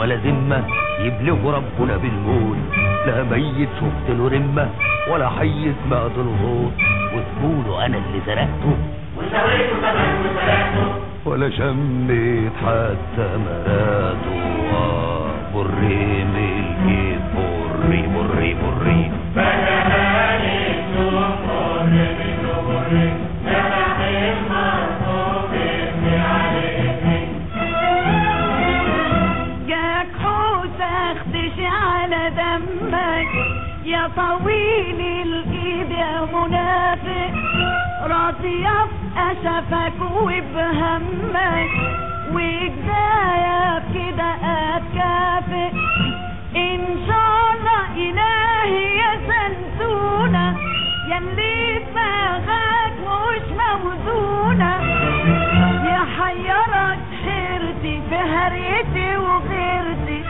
ولا ذمة يبلغ ربنا بالموت لا ميت شفت له رمة ولا حي سمعت له صوت وتقولوا انا اللي زرعته وسويته طبعا وسرقته ولا شميت حتى مراته آه، بري ملكي بري بري بري فكهاني السوق منه بري ذبح المرصوب ابني على ابني جاك حوت اخدش على دمك يا طويل الايد يا منافق راضي ابقى شفك وبهمك وكفايه بكده اتكافئ ان شاء الله الهي يا سنتونه يلي دماغك مش موزونه يحيرك حيرتي في هريتي وغيرتي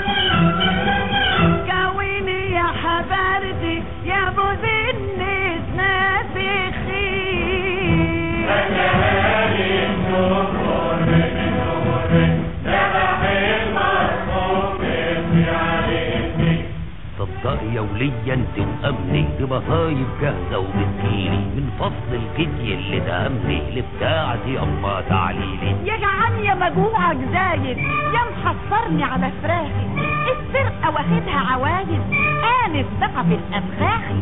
كوني يا حبرتي يا ابو ذنس ناسي خير فكهاني السوق منه بري ذبح المرصوب ابني على ابني صدق يا وليا انت وامني دي مصايب جاهزه وبتجيلي من فصل الجدي اللي دهمني لبتاعتي اما تعليلي يا جعان يا مجوعك زايد يا محصرني على فراخي السرقة واخدها عوايد آنس بقى في الأنفاخي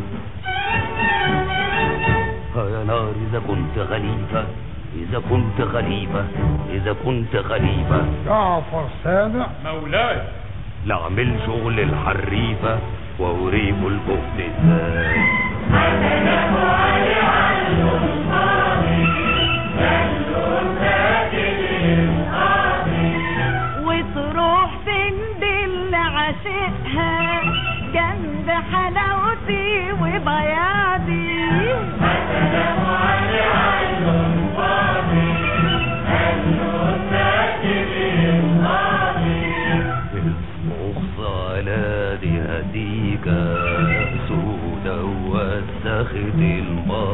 ها يا نار اذا كنت خليفه اذا كنت خليفه اذا كنت خليفه جعفر سامع مولاي لاعمل شغل الحريفه واوريك الجهد ازاي حسنه علي عنه القاضي خلوا ساكن القاضي وتروح فين دل عاشقها جنب حلاوتي وبياضي حسنه علي عنه القاضي خلوا ساكن القاضي المخ على دي هديك سودة وسخت الماضي